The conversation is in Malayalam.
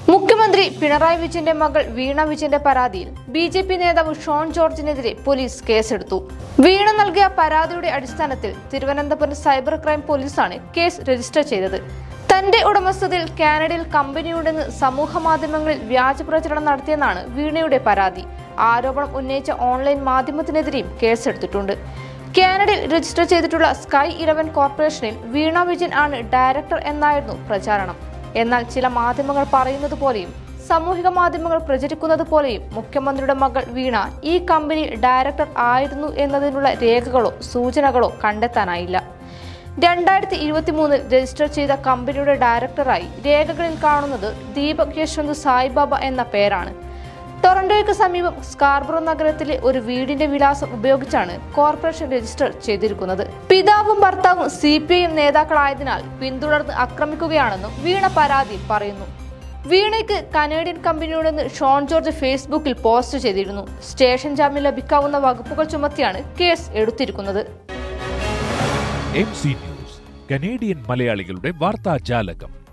മുഖ്യമന്ത്രി പിണറായി വിജയന്റെ മകൾ വീണ വിജയന്റെ പരാതിയിൽ ബി ജെ പി നേതാവ് ഷോൺ ജോർജിനെതിരെ പോലീസ് കേസെടുത്തു വീണ നൽകിയ പരാതിയുടെ അടിസ്ഥാനത്തിൽ തിരുവനന്തപുരം സൈബർ ക്രൈം പോലീസാണ് കേസ് രജിസ്റ്റർ ചെയ്തത് തന്റെ ഉടമസ്ഥതയിൽ കാനഡയിൽ കമ്പനിയുണ്ടെന്ന് സമൂഹ മാധ്യമങ്ങളിൽ വ്യാജ പ്രചരണം നടത്തിയെന്നാണ് വീണയുടെ പരാതി ആരോപണം ഉന്നയിച്ച ഓൺലൈൻ മാധ്യമത്തിനെതിരെയും കേസെടുത്തിട്ടുണ്ട് കാനഡയിൽ രജിസ്റ്റർ ചെയ്തിട്ടുള്ള സ്കൈ ഇലവൻ കോർപ്പറേഷനിൽ വീണ വിജയൻ ആണ് ഡയറക്ടർ എന്നായിരുന്നു പ്രചാരണം എന്നാൽ ചില മാധ്യമങ്ങൾ പറയുന്നത് പോലെയും സാമൂഹിക മാധ്യമങ്ങൾ പ്രചരിക്കുന്നത് പോലെയും മുഖ്യമന്ത്രിയുടെ മകൾ വീണ ഈ കമ്പനി ഡയറക്ടർ ആയിരുന്നു എന്നതിനുള്ള രേഖകളോ സൂചനകളോ കണ്ടെത്താനായില്ല രണ്ടായിരത്തി ഇരുപത്തി മൂന്നിൽ രജിസ്റ്റർ ചെയ്ത കമ്പനിയുടെ ഡയറക്ടറായി രേഖകളിൽ കാണുന്നത് ദീപക് യശ്വന്ത് സായിബാബ എന്ന പേരാണ് ടൊറന്റോയ്ക്ക് സമീപം സ്കാർബറോ നഗരത്തിലെ ഒരു വീടിന്റെ വിലാസം ഉപയോഗിച്ചാണ് കോർപ്പറേഷൻ രജിസ്റ്റർ ചെയ്തിരിക്കുന്നത് പിതാവും ഭർത്താവും സി പി ഐ എം നേതാക്കളായതിനാൽ പിന്തുടർന്ന് ആക്രമിക്കുകയാണെന്നും വീണ പരാതിയിൽ പറയുന്നു വീണയ്ക്ക് കനേഡിയൻ കമ്പനിയോടെന്ന് ഷോൺ ജോർജ് ഫേസ്ബുക്കിൽ പോസ്റ്റ് ചെയ്തിരുന്നു സ്റ്റേഷൻ ജാമ്യം ലഭിക്കാവുന്ന വകുപ്പുകൾ ചുമത്തിയാണ് കേസ് എടുത്തിരിക്കുന്നത് എം സി ന്യൂസ് കനേഡിയൻ മലയാളികളുടെ വാർത്താജാലകം